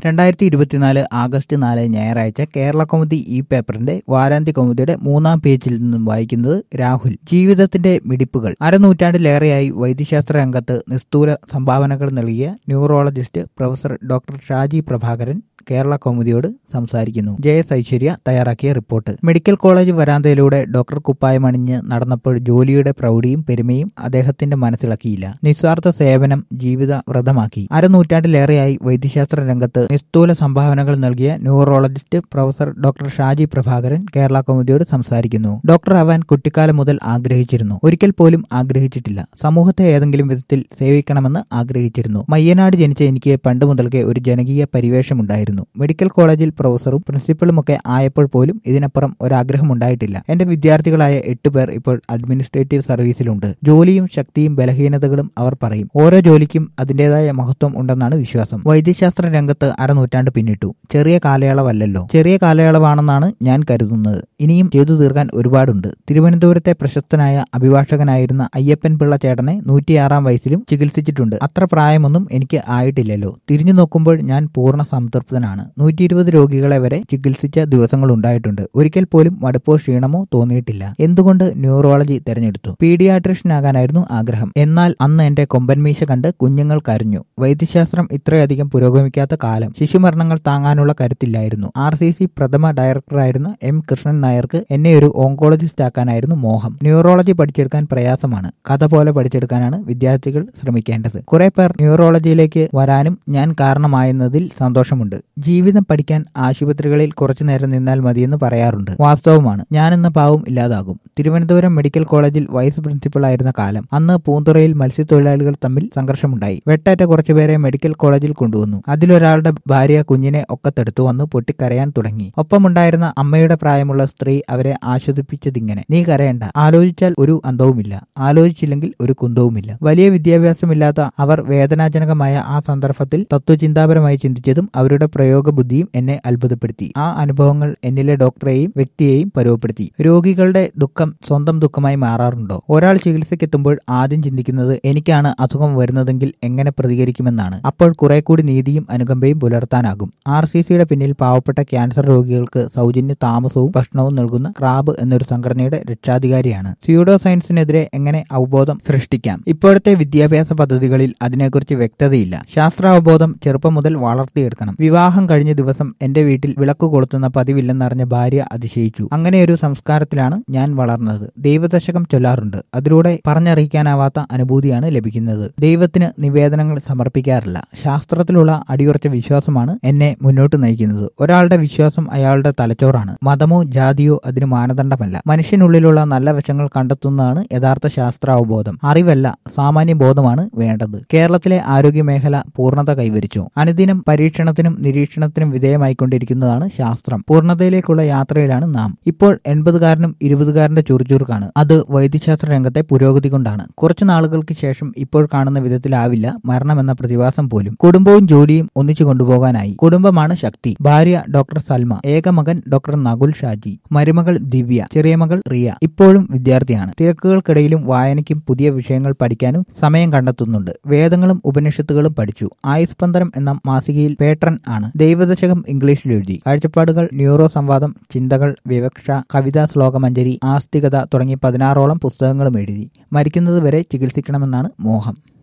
രണ്ടായിരത്തി ഇരുപത്തിനാല് ആഗസ്റ്റ് നാല് ഞായറാഴ്ച കേരള കൗമുദി ഈ പേപ്പറിന്റെ വാരാന്ത്യ കൗമുദിയുടെ മൂന്നാം പേജിൽ നിന്നും വായിക്കുന്നത് രാഹുൽ ജീവിതത്തിന്റെ മിടിപ്പുകൾ അരനൂറ്റാണ്ടിലേറെയായി വൈദ്യശാസ്ത്ര രംഗത്ത് നിസ്തൂല സംഭാവനകൾ നൽകിയ neurologist professor doctor Shaji Prabhakaran Kerala കൗമുദിയോട് സംസാരിക്കുന്നു ജെ എസ് ഐശ്വര്യ തയ്യാറാക്കിയ റിപ്പോർട്ട് മെഡിക്കൽ കോളേജ് വരാന്തയിലൂടെ ഡോക്ടർ കുപ്പായം അണിഞ്ഞ് നടന്നപ്പോൾ ജോലിയുടെ പ്രൗഢിയും പെരുമയും അദ്ദേഹത്തിന്റെ മനസ്സിളക്കിയില്ല നിസ്വാർത്ഥ സേവനം ജീവിത വ്രതമാക്കി അരനൂറ്റാണ്ടിലേറെയായി വൈദ്യശാസ്ത്ര രംഗത്ത് നിസ്തൂല സംഭാവനകൾ നൽകിയ neurologist professor doctor Shaji Prabhakaran Kerala കൗമുദിയോട് സംസാരിക്കുന്നു ഡോക്ടർ ആവാൻ കുട്ടിക്കാലം മുതൽ ആഗ്രഹിച്ചിരുന്നു ഒരിക്കൽ പോലും ആഗ്രഹിച്ചിട്ടില്ല സമൂഹത്തെ ഏതെങ്കിലും വിധത്തിൽ സേവിക്കണമെന്ന് ആഗ്രഹിച്ചിരുന്നു മയ്യനാട് ജനിച്ച എനിക്ക് പണ്ട് മുതൽക്കേ ഒരു ജനകീയ പരിവേഷമുണ്ടായിരുന്നു മെഡിക്കൽ കോളേജിൽ പ്രൊഫസറും പ്രിൻസിപ്പളുമൊക്കെ ആയപ്പോൾ പോലും ഇതിനപ്പുറം ഒരാഗ്രഹം ഉണ്ടായിട്ടില്ല എന്റെ വിദ്യാർത്ഥികളായ എട്ട് പേർ ഇപ്പോൾ അഡ്മിനിസ്ട്രേറ്റീവ് സർവീസിലുണ്ട് ജോലിയും ശക്തിയും ബലഹീനതകളും അവർ പറയും ഓരോ ജോലിക്കും അതിന്റേതായ മഹത്വം ഉണ്ടെന്നാണ് വിശ്വാസം വൈദ്യശാസ്ത്ര രംഗത്ത് അരനൂറ്റാണ്ട് പിന്നിട്ടു ചെറിയ കാലയളവല്ലല്ലോ ചെറിയ കാലയളവാണെന്നാണ് ഞാൻ കരുതുന്നത് ഇനിയും ചെയ്തു തീർക്കാൻ ഒരുപാടുണ്ട് തിരുവനന്തപുരത്തെ പ്രശസ്തനായ അഭിഭാഷകനായിരുന്ന അയ്യപ്പൻ പിള്ള ചേട്ടനെ നൂറ്റിയാറാം വയസ്സിലും ചികിത്സിച്ചിട്ടുണ്ട് അത്ര പ്രായമൊന്നും എനിക്ക് ആയിട്ടില്ലല്ലോ തിരിഞ്ഞു നോക്കുമ്പോൾ ഞാൻ പൂർണ്ണ സംതൃപ്തനാണ് നൂറ്റി ഇരുപത് രോഗികളെ വരെ ചികിത്സിച്ച ദിവസങ്ങൾ ഉണ്ടായിട്ടുണ്ട് ഒരിക്കൽ പോലും മടുപ്പോ ക്ഷീണമോ തോന്നിയിട്ടില്ല എന്തുകൊണ്ട് ന്യൂറോളജി തിരഞ്ഞെടുത്തു പീഡിയാട്രിഷ്യനാകാനായിരുന്നു ആഗ്രഹം എന്നാൽ അന്ന് എന്റെ കൊമ്പൻമീശ കണ്ട് കുഞ്ഞുങ്ങൾ കരഞ്ഞു വൈദ്യശാസ്ത്രം ഇത്രയധികം പുരോഗമിക്കാത്ത കാലം ശിശുമരണങ്ങൾ താങ്ങാനുള്ള കരുത്തില്ലായിരുന്നു ആർ സി സി പ്രഥമ ഡയറക്ടറായിരുന്ന എം കൃഷ്ണൻ നായർക്ക് എന്നെ ഒരു ഓങ്കോളജിസ്റ്റ് ആക്കാനായിരുന്നു മോഹം ന്യൂറോളജി പഠിച്ചെടുക്കാൻ പ്രയാസമാണ് കഥ പോലെ പഠിച്ചെടുക്കാനാണ് വിദ്യാർത്ഥികൾ ശ്രമിക്കേണ്ടത് കുറെ പേർ ന്യൂറോളജിയിലേക്ക് വരാനും ഞാൻ കാരണമായെന്നതിൽ സന്തോഷമുണ്ട് ജീവിതം പഠിക്കാൻ ആശുപത്രികളിൽ കുറച്ചു നേരം നിന്നാൽ മതിയെന്ന് പറയാറുണ്ട് വാസ്തവമാണ് ഞാനെന്ന പാവം ഇല്ലാതാകും തിരുവനന്തപുരം മെഡിക്കൽ കോളേജിൽ വൈസ് പ്രിൻസിപ്പൾ ആയിരുന്ന കാലം അന്ന് പൂന്തുറയിൽ മത്സ്യത്തൊഴിലാളികൾ തമ്മിൽ സംഘർഷമുണ്ടായി വെട്ടേറ്റ കുറച്ചുപേരെ മെഡിക്കൽ കോളേജിൽ കൊണ്ടുവന്നു അതിലൊരാളുടെ ഭാര്യ കുഞ്ഞിനെ ഒക്കത്തെടുത്തു വന്ന് പൊട്ടിക്കരയാൻ തുടങ്ങി ഒപ്പമുണ്ടായിരുന്ന അമ്മയുടെ പ്രായമുള്ള സ്ത്രീ അവരെ ആശ്വസിപ്പിച്ചതിങ്ങനെ നീ കരയണ്ട ആലോചിച്ചാൽ ഒരു അന്തവുമില്ല ആലോചിച്ചില്ലെങ്കിൽ ഒരു കുന്തവുമില്ല വലിയ വിദ്യാഭ്യാസമില്ലാത്ത അവർ വേദനാജനകമായ ആ സന്ദർഭത്തിൽ തത്വചിന്താപരമായി ചിന്തിച്ചതും അവരുടെ പ്രയോഗ ബുദ്ധിയും എന്നെ അത്ഭുതപ്പെടുത്തി ആ അനുഭവങ്ങൾ എന്നിലെ ഡോക്ടറെയും വ്യക്തിയെയും പരുവപ്പെടുത്തി രോഗികളുടെ ദുഃഖം സ്വന്തം ദുഃഖമായി മാറാറുണ്ടോ ഒരാൾ ചികിത്സയ്ക്കെത്തുമ്പോൾ ആദ്യം ചിന്തിക്കുന്നത് എനിക്കാണ് അസുഖം വരുന്നതെങ്കിൽ എങ്ങനെ പ്രതികരിക്കുമെന്നാണ് അപ്പോൾ കുറെ കൂടി നീതിയും അനുകമ്പയും പുലർത്താനാകും ആർ സി സിയുടെ പിന്നിൽ പാവപ്പെട്ട ക്യാൻസർ രോഗികൾക്ക് സൗജന്യ താമസവും ഭക്ഷണവും നൽകുന്ന ക്രാബ് എന്നൊരു സംഘടനയുടെ രക്ഷാധികാരിയാണ് സ്യൂഡോ സയൻസിനെതിരെ എങ്ങനെ അവബോധം സൃഷ്ടിക്കാം ഇപ്പോഴത്തെ വിദ്യാഭ്യാസ പദ്ധതികളിൽ അതിനെക്കുറിച്ച് വ്യക്തതയില്ല ശാസ്ത്രാവബോധം ചെറുപ്പം മുതൽ വളർത്തിയെടുക്കണം വിവാഹം കഴിഞ്ഞ ദിവസം എന്റെ വീട്ടിൽ വിളക്ക് കൊളുത്തുന്ന പതിവില്ലെന്നറിഞ്ഞ ഭാര്യ അതിശയിച്ചു അങ്ങനെ ഒരു സംസ്കാരത്തിലാണ് ഞാൻ വളർന്നത് ദൈവദശകം ചൊല്ലാറുണ്ട് അതിലൂടെ പറഞ്ഞറിയിക്കാനാവാത്ത അനുഭൂതിയാണ് ലഭിക്കുന്നത് ദൈവത്തിന് നിവേദനങ്ങൾ സമർപ്പിക്കാറില്ല ശാസ്ത്രത്തിലുള്ള അടിയുറച്ച വിശ്വാസമാണ് എന്നെ മുന്നോട്ട് നയിക്കുന്നത് ഒരാളുടെ വിശ്വാസം അയാളുടെ തലച്ചോറാണ് മതമോ ജാതിയോ അതിന് മാനദണ്ഡമല്ല മനുഷ്യനുള്ളിലുള്ള നല്ല വശങ്ങൾ കണ്ടെത്തുന്നതാണ് യഥാർത്ഥ ശാസ്ത്രാവബോധം അറിവല്ല സാമാന്യ ബോധമാണ് വേണ്ടത് കേരളത്തിലെ ആരോഗ്യ മേഖല പൂർണ്ണത കൈവരിച്ചു അനുദിനം പരീക്ഷണത്തിനും നിരീക്ഷണത്തിനും വിധേയമായിക്കൊണ്ടിരിക്കുന്നതാണ് ശാസ്ത്രം പൂർണ്ണതയിലേക്കുള്ള യാത്രയിലാണ് നാം ഇപ്പോൾ എൺപതുകാരനും ഇരുപതുകാരന്റെ ചുറുചുറുക്കാണ് അത് വൈദ്യശാസ്ത്ര രംഗത്തെ പുരോഗതി കൊണ്ടാണ് കുറച്ചു നാളുകൾക്ക് ശേഷം ഇപ്പോൾ കാണുന്ന വിധത്തിലാവില്ല മരണമെന്ന പ്രതിഭാസം പോലും കുടുംബവും ജോലിയും ഒന്നിച്ചു കൊണ്ടുപോകാനായി കുടുംബമാണ് ശക്തി ഭാര്യ ഡോക്ടർ സൽമ ഏകമകൻ ഡോക്ടർ നകുൽ ഷാജി മരുമകൾ ദിവ്യ ചെറിയ മകൾ റിയ ഇപ്പോഴും വിദ്യാർത്ഥിയാണ് തിരക്കുകൾക്കിടയിലും വായനയ്ക്കും പുതിയ വിഷയങ്ങൾ പഠിക്കാനും സമയം കണ്ടെത്തുന്നുണ്ട് വേദങ്ങളും ഉപനിഷത്തുകളും പഠിച്ചു ആയുസ്പന്ദനം എന്ന മാസികയിൽ പേട്രൻ ആണ് ദൈവദശകം ഇംഗ്ലീഷിൽ എഴുതി കാഴ്ചപ്പാടുകൾ ന്യൂറോ സംവാദം ചിന്തകൾ വിവക്ഷ കവിതാ ശ്ലോകമഞ്ജരി ആസ്തികത തുടങ്ങി പതിനാറോളം പുസ്തകങ്ങളും എഴുതി മരിക്കുന്നത് വരെ ചികിത്സിക്കണമെന്നാണ് മോഹം